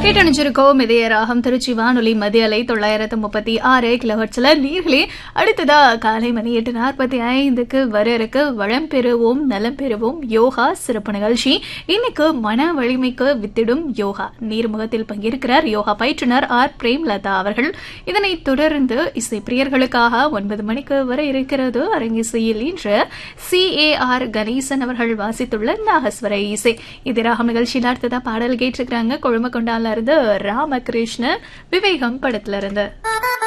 கேட்டணிச்சிருக்கோம் இதய ராகம் திருச்சி வானொலி மதிய அலை தொள்ளாயிரத்து முப்பத்தி ஆறு கிலோஹர்ட்ஸ்ல நீர்களே அடுத்ததா காலை மணி எட்டு நாற்பத்தி ஐந்துக்கு வர இருக்கு வளம் பெறுவோம் நலம் பெறுவோம் யோகா சிறப்பு நிகழ்ச்சி இன்னைக்கு மன வலிமைக்கு வித்திடும் யோகா நீர்முகத்தில் பங்கேற்கிறார் யோகா பயிற்றுனர் ஆர் பிரேம்லதா அவர்கள் இதனைத் தொடர்ந்து இசை பிரியர்களுக்காக ஒன்பது மணிக்கு வர இருக்கிறது அரங்கிசையில் இன்று சி ஏ ஆர் கணேசன் அவர்கள் வாசித்துள்ள நாகஸ்வர இசை இது ராகம் நிகழ்ச்சியில் அடுத்ததா பாடல் கேட்டிருக்கிறாங்க கொழும கொண்டால இருந்து ராமகிருஷ்ண விவேகம் படத்துல இருந்து